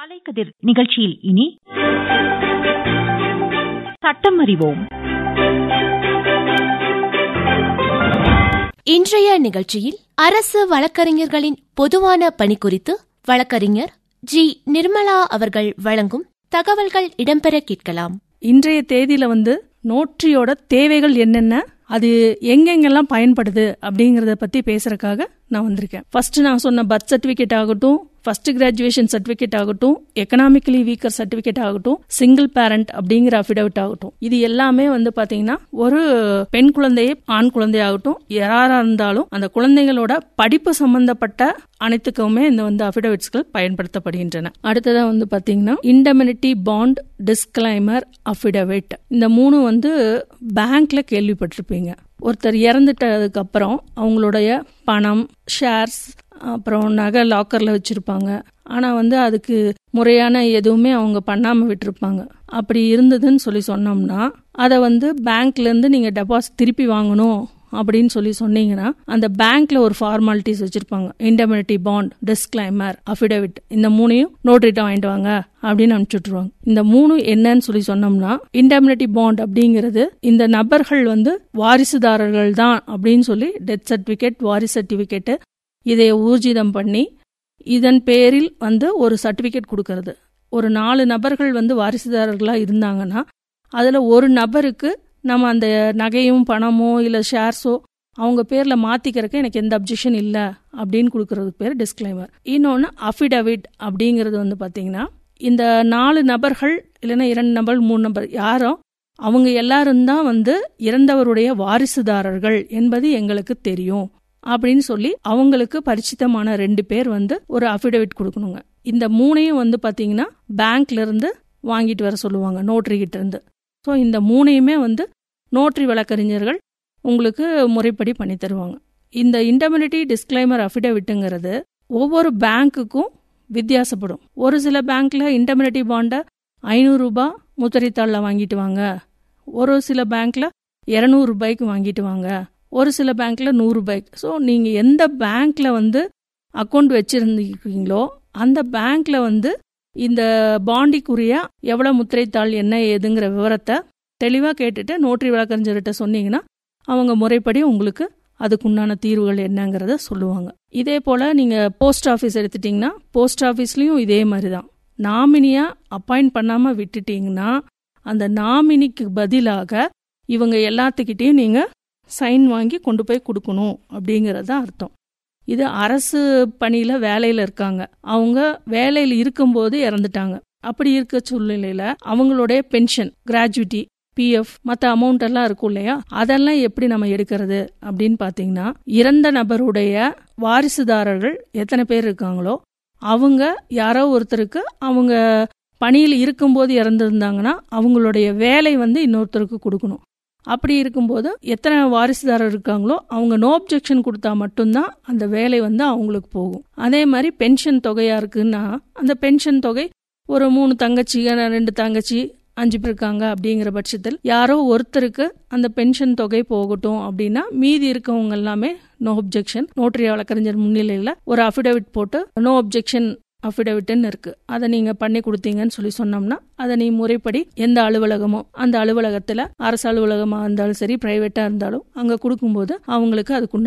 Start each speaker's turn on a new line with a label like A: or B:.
A: அலைக்கதிர் நிகழ்ச்சியில் இனி சட்டம் அறிவோம்
B: இன்றைய நிகழ்ச்சியில் அரசு வழக்கறிஞர்களின் பொதுவான பணி குறித்து வழக்கறிஞர் ஜி நிர்மலா அவர்கள் வழங்கும் தகவல்கள் இடம்பெற கேட்கலாம்
C: இன்றைய தேதியில வந்து நோட்டரியோட தேவைகள் என்னென்ன அது எங்கெங்கெல்லாம் பயன்படுது அப்படிங்கறத பத்தி பேசுறதுக்காக நான் வந்திருக்கேன் ஃபர்ஸ்ட் நான் சொன்ன பர்த் சர்டிபிகேட் ஆகட்டும் ஃபர்ஸ்ட் கிராஜுவேஷன் சர்டிபிகேட் ஆகட்டும் எக்கனாமிக்கலி வீக்கர் சர்டிபிகேட் ஆகட்டும் சிங்கிள் பேரண்ட் அப்படிங்கிற அஃபிடவிட் ஆகட்டும் இது எல்லாமே வந்து பாத்தீங்கன்னா ஒரு பெண் குழந்தையை ஆண் குழந்தையாகட்டும் யாரா இருந்தாலும் அந்த குழந்தைகளோட படிப்பு சம்பந்தப்பட்ட அனைத்துக்குமே இந்த வந்து அஃபிடவிட்ஸ்கள் பயன்படுத்தப்படுகின்றன அடுத்ததா வந்து பாத்தீங்கன்னா இண்டமினிட்டி பாண்ட் டிஸ்கிளைமர் அஃபிடவிட் இந்த மூணு வந்து பேங்க்ல கேள்விப்பட்டிருப்பீங்க ஒருத்தர் இறந்துட்டதுக்கு அப்புறம் அவங்களுடைய பணம் ஷேர்ஸ் அப்புறம் நகை லாக்கர்ல வச்சிருப்பாங்க ஆனா வந்து அதுக்கு முறையான எதுவுமே அவங்க பண்ணாம விட்டுருப்பாங்க அப்படி இருந்ததுன்னு சொல்லி சொன்னோம்னா அதை வந்து பேங்க்ல இருந்து நீங்க டெபாசிட் திருப்பி வாங்கணும் அப்படின்னு சொல்லி சொன்னீங்கன்னா அந்த பேங்க்ல ஒரு ஃபார்மாலிட்டிஸ் வச்சிருப்பாங்க இண்டமினிட்டி பாண்ட் டிஸ்கிளைமர் அஃபிடவிட் இந்த மூணையும் நோட்ரிட்ட வாங்கிட்டு வாங்க அப்படின்னு அனுப்பிச்சுட்ருவாங்க இந்த மூணு என்னன்னு சொல்லி சொன்னோம்னா இண்டமினிட்டி பாண்ட் அப்படிங்கிறது இந்த நபர்கள் வந்து வாரிசுதாரர்கள் தான் அப்படின்னு சொல்லி டெத் சர்டிபிகேட் வாரிசு சர்டிபிகேட் இதை ஊர்ஜிதம் பண்ணி இதன் பேரில் வந்து ஒரு சர்டிபிகேட் கொடுக்கறது ஒரு நாலு நபர்கள் வந்து வாரிசுதாரர்களா இருந்தாங்கன்னா அதுல ஒரு நபருக்கு நம்ம அந்த நகையும் பணமோ இல்லை ஷேர்ஸோ அவங்க பேர்ல மாத்திக்கிறதுக்கு எனக்கு எந்த அப்ஜெக்ஷன் இல்லை அப்படின்னு கொடுக்கறதுக்கு பேர் டிஸ்கிளைமர் இன்னொன்று அஃபிடவிட் அப்படிங்கிறது வந்து பார்த்தீங்கன்னா இந்த நாலு நபர்கள் இல்லைன்னா இரண்டு நபர் மூணு நபர் யாரோ அவங்க எல்லாரும் தான் வந்து இறந்தவருடைய வாரிசுதாரர்கள் என்பது எங்களுக்கு தெரியும் அப்படின்னு சொல்லி அவங்களுக்கு பரிச்சித்தமான ரெண்டு பேர் வந்து ஒரு அஃபிடவிட் கொடுக்கணுங்க இந்த மூணையும் வந்து பார்த்தீங்கன்னா பேங்க்ல இருந்து வாங்கிட்டு வர சொல்லுவாங்க நோட்டரி கிட்ட இருந்து ஸோ இந்த மூணையுமே வந்து நோட்டரி வழக்கறிஞர்கள் உங்களுக்கு முறைப்படி பண்ணி தருவாங்க இந்த இண்டமினிட்டி டிஸ்கிளைமர் அஃபிடவிட்டுங்கிறது ஒவ்வொரு பேங்க்குக்கும் வித்தியாசப்படும் ஒரு சில பேங்க்ல இண்டமினிட்டி பாண்டை ஐநூறு ரூபாய் முத்திரைத்தாளில் வாங்கிட்டு வாங்க ஒரு சில பேங்க்ல இரநூறு ரூபாய்க்கு வாங்கிட்டு வாங்க ஒரு சில பேங்க்ல நூறு ரூபாய்க்கு ஸோ நீங்க எந்த பேங்க்ல வந்து அக்கௌண்ட் வச்சிருந்தீங்களோ அந்த பேங்க்ல வந்து இந்த பாண்டிக்குரிய எவ்வளவு முத்திரைத்தாள் என்ன ஏதுங்கிற விவரத்தை தெளிவாக கேட்டுட்டு நோட்டரி வழக்கறிஞர்கிட்ட சொன்னீங்கன்னா அவங்க முறைப்படி உங்களுக்கு அதுக்குண்டான தீர்வுகள் என்னங்கிறத சொல்லுவாங்க இதே போல நீங்க போஸ்ட் ஆஃபீஸ் எடுத்துட்டீங்கன்னா போஸ்ட் ஆஃபீஸ்லயும் இதே மாதிரி தான் நாமினியா அப்பாயிண்ட் பண்ணாம விட்டுட்டீங்கன்னா அந்த நாமினிக்கு பதிலாக இவங்க எல்லாத்துக்கிட்டையும் நீங்க சைன் வாங்கி கொண்டு போய் கொடுக்கணும் அப்படிங்கிறது தான் அர்த்தம் இது அரசு பணியில வேலையில இருக்காங்க அவங்க வேலையில இருக்கும்போது இறந்துட்டாங்க அப்படி இருக்க சூழ்நிலையில அவங்களுடைய பென்ஷன் கிராஜுவிட்டி பிஎஃப் மற்ற அமௌண்ட் எல்லாம் இருக்கும் இல்லையா அதெல்லாம் எப்படி நம்ம எடுக்கிறது அப்படின்னு பாத்தீங்கன்னா இறந்த நபருடைய வாரிசுதாரர்கள் எத்தனை பேர் இருக்காங்களோ அவங்க யாரோ ஒருத்தருக்கு அவங்க பணியில் இருக்கும்போது இறந்துருந்தாங்கன்னா அவங்களுடைய வேலை வந்து இன்னொருத்தருக்கு கொடுக்கணும் அப்படி இருக்கும்போது எத்தனை வாரிசுதாரர் இருக்காங்களோ அவங்க நோ அப்ஜெக்ஷன் கொடுத்தா மட்டும்தான் அந்த வேலை வந்து அவங்களுக்கு போகும் அதே மாதிரி பென்ஷன் தொகையா இருக்குன்னா அந்த பென்ஷன் தொகை ஒரு மூணு தங்கச்சி ரெண்டு தங்கச்சி அஞ்சு பேர் இருக்காங்க அப்படிங்கிற பட்சத்தில் யாரோ ஒருத்தருக்கு அந்த பென்ஷன் தொகை போகட்டும் அப்படின்னா மீதி இருக்கவங்க எல்லாமே நோ அப்ஜெக்ஷன் நோட்டரி வழக்கறிஞர் முன்னிலையில் ஒரு அஃபிடவிட் போட்டு நோ அப்ஜெக்ஷன் அஃபிடவிட்னு இருக்கு அதை நீங்க பண்ணி கொடுத்தீங்கன்னு சொல்லி சொன்னோம்னா அதை நீ முறைப்படி எந்த அலுவலகமோ அந்த அலுவலகத்துல அரசு அலுவலகமா இருந்தாலும் சரி பிரைவேட்டா இருந்தாலும் அங்க கொடுக்கும்போது அவங்களுக்கு அதுக்குண்டான